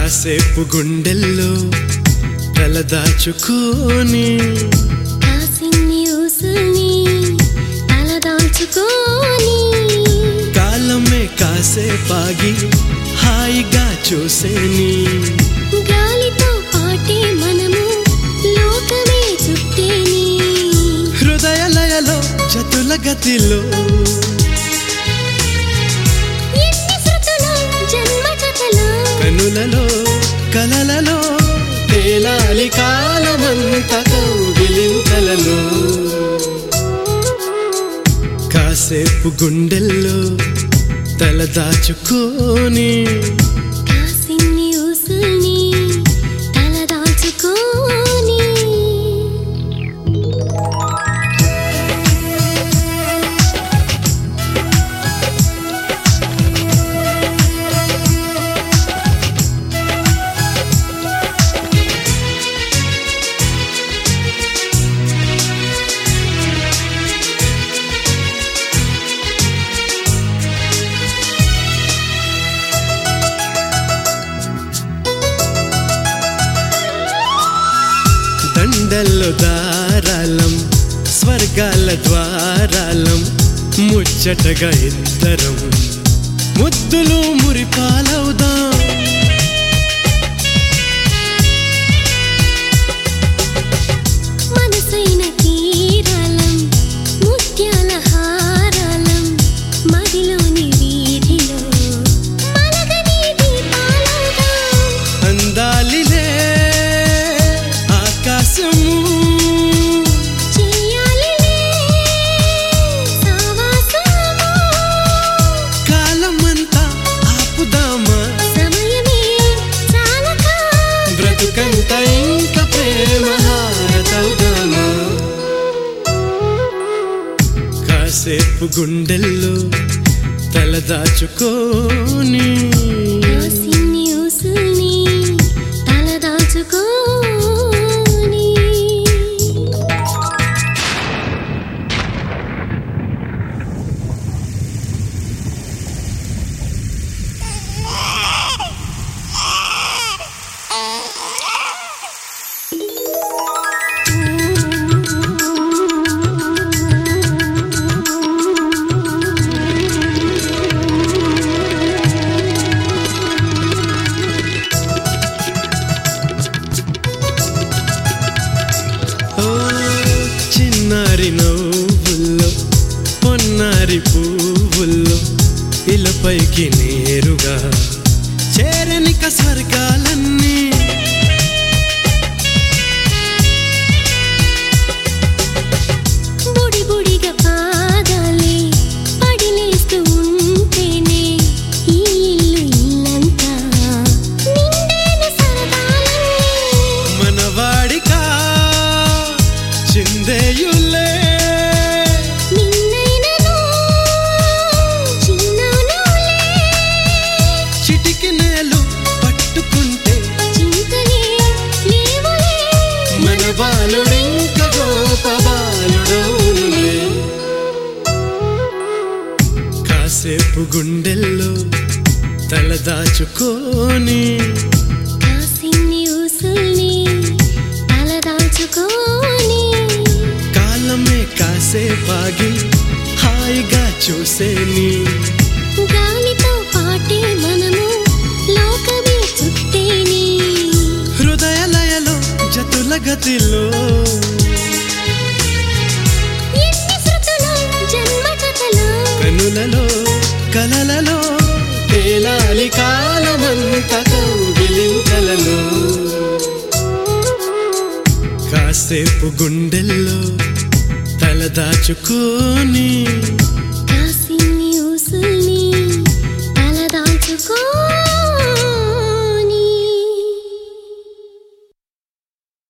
కాసేపు గుండెల్లో తలదాచుకొని కాసిన్ని ఊసుల్ని తలదాల్చుకొని కాలమే కాసేపాగి హాయిగా చూసేని గాలితో పాటే మనము లోకమే చుట్టేని హృదయ లయలో చతుల గతిలో ఎన్ని శృతులు జన్మ కథలు కనులలో కలలలో తేలాలి కాలమంత కౌగిలింతలలో కాసేపు గుండెల్లో తలదాచుకొని కాసిన్ని ఊసుల్ని తలదాల్చుకొని దండల్లో దారాలం స్వర్గాల ద్వారాలం ముచ్చటగా ఇద్దరం ముద్దులు మురిపాలవుదాం మనసైన తీరాలం ముత్యాల హారాలం మదిలోని వీధిలో మలగని దీపాలవుదాం అందాలిలే ఆకాశము చేయాలిలే సావాసము కాలమంతా ఆపుదామా సమయమే చాలక బ్రతుకంత ఇంక ప్రేమ హారతవుదామా కాసేపు గుండెల్లో తలదాచుకొని కాసిన్ని ఊసుల్ని తలదాల్చుకొని ఓ చిన్నారి నవ్వుల్లో పొన్నారి పువ్వుల్లో ఇలపైకి నేరుగా చేరనిక స్వర్గాలన్నీ బుడి బుడిగా పాదాలే పడిలేస్తూ ఉంటేనే ఈ ఇల్లు ఇల్లంతా నిండైన సరదాలన్నీ మనవాడికా చిందేయులే నిన్నైనను చిన్ననులే చిటికి నేలు పట్టుకుంటే చింతలే లేవులే మన బాలుడింక గోప బాలుడవునులే కాసేపు గుండెల్లో తలదాచుకొని కాసిన్ని ఊసుల్ని తలదాల్చుకొని కాలమే కాసేపాగి హాయిగా చూసేని గాలితో పాటే మనము లోకమే చుట్టేని హృదయ లయలో జతుల గతిలో ఎన్ని శృతులు జన్మ కథలు కనులలో కలలలో తేలాలి కాలమంత కౌగిలింతలలో కాసేపు గుండెల్లో తలదాచుకొని